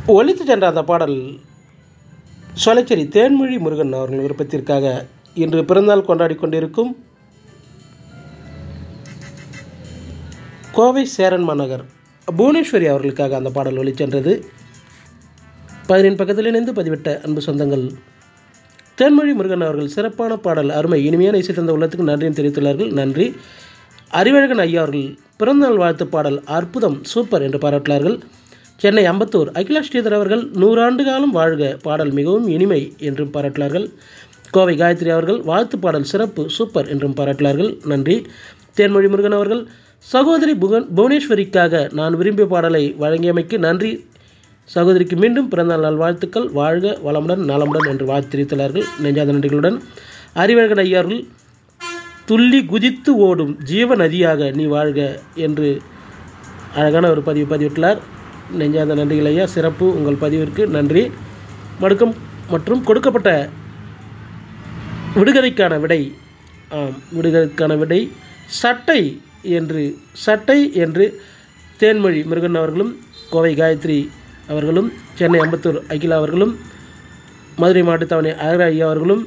ஒலித்து சென்ற அந்த பாடல் சொலச்சேரி தேன்மொழி முருகன் அவர்கள் விருப்பத்திற்காக இன்று பிறந்தநாள் கொண்டாடி கொண்டிருக்கும் கோவை சேரன் மாநகர் புவனேஸ்வரி அவர்களுக்காக அந்த பாடல் ஒலிச்சென்றது பதினின் பக்கத்தில் இணைந்து பதிவிட்ட அன்பு சொந்தங்கள் தேன்மொழி முருகன் அவர்கள் சிறப்பான பாடல் அருமை இனிமையான இசை தந்த உள்ளத்துக்கு நன்றியும் தெரிவித்துள்ளார்கள் நன்றி அறிவழகன் ஐயா அவர்கள் பிறந்தநாள் வாழ்த்து பாடல் அற்புதம் சூப்பர் என்று பாராட்டினார்கள் சென்னை அம்பத்தூர் அகிலா ஸ்ரீதர் அவர்கள் நூறாண்டு காலம் வாழ்க பாடல் மிகவும் இனிமை என்றும் பாராட்டினார்கள் கோவை காயத்ரி அவர்கள் வாழ்த்து பாடல் சிறப்பு சூப்பர் என்றும் பாராட்டினார்கள் நன்றி தேன்மொழி முருகன் அவர்கள் சகோதரி புகன் புவனேஸ்வரிக்காக நான் விரும்பிய பாடலை வழங்கியமைக்கு நன்றி சகோதரிக்கு மீண்டும் பிறந்தநாள் நாள் வாழ்த்துக்கள் வாழ்க வளமுடன் நலமுடன் என்று வாழ்த்து தெரிவித்துள்ளார்கள் நெஞ்சாத நன்றிகளுடன் அறிவழகன் ஐயார்கள் துள்ளி குதித்து ஓடும் ஜீவ நதியாக நீ வாழ்க என்று அழகான ஒரு பதிவு பதிவிட்டுள்ளார் நெஞ்சாத நன்றிகள் ஐயா சிறப்பு உங்கள் பதிவிற்கு நன்றி மடுக்கம் மற்றும் கொடுக்கப்பட்ட விடுகதைக்கான விடை ஆம் விடுகதைக்கான விடை சட்டை என்று சட்டை என்று தேன்மொழி முருகன் அவர்களும் கோவை காயத்ரி அவர்களும் சென்னை அம்பத்தூர் அகிலா அவர்களும் மதுரை மாட்டுத்தாவணி அழகா ஐயா அவர்களும்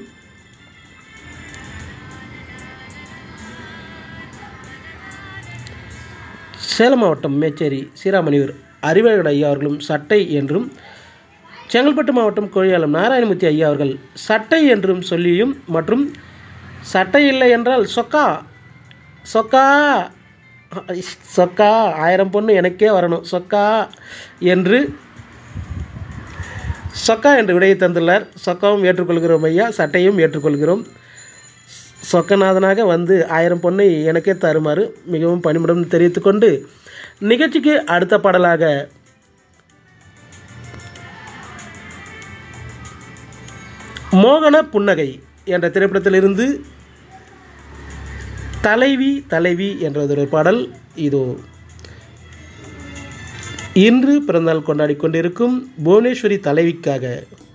சேலம் மாவட்டம் மேச்சேரி சீராமணியூர் அறிவழகன் ஐயா அவர்களும் சட்டை என்றும் செங்கல்பட்டு மாவட்டம் கோழியாலம் நாராயணமூர்த்தி ஐயா அவர்கள் சட்டை என்றும் சொல்லியும் மற்றும் சட்டை இல்லை என்றால் சொக்கா சொக்கா சொக்கா ஆயிரம் பொண்ணு எனக்கே வரணும் சொக்கா என்று சொக்கா என்று விடையை தந்துள்ளார் சொக்காவும் ஏற்றுக்கொள்கிறோம் ஐயா சட்டையும் ஏற்றுக்கொள்கிறோம் சொக்கநாதனாக வந்து ஆயிரம் பொண்ணை எனக்கே தருமாறு மிகவும் பணிமுடன் தெரிவித்துக்கொண்டு நிகழ்ச்சிக்கு அடுத்த பாடலாக மோகன புன்னகை என்ற திரைப்படத்திலிருந்து தலைவி தலைவி என்றதொரு பாடல் இதோ இன்று பிறந்தநாள் கொண்டாடி கொண்டிருக்கும் புவனேஸ்வரி தலைவிக்காக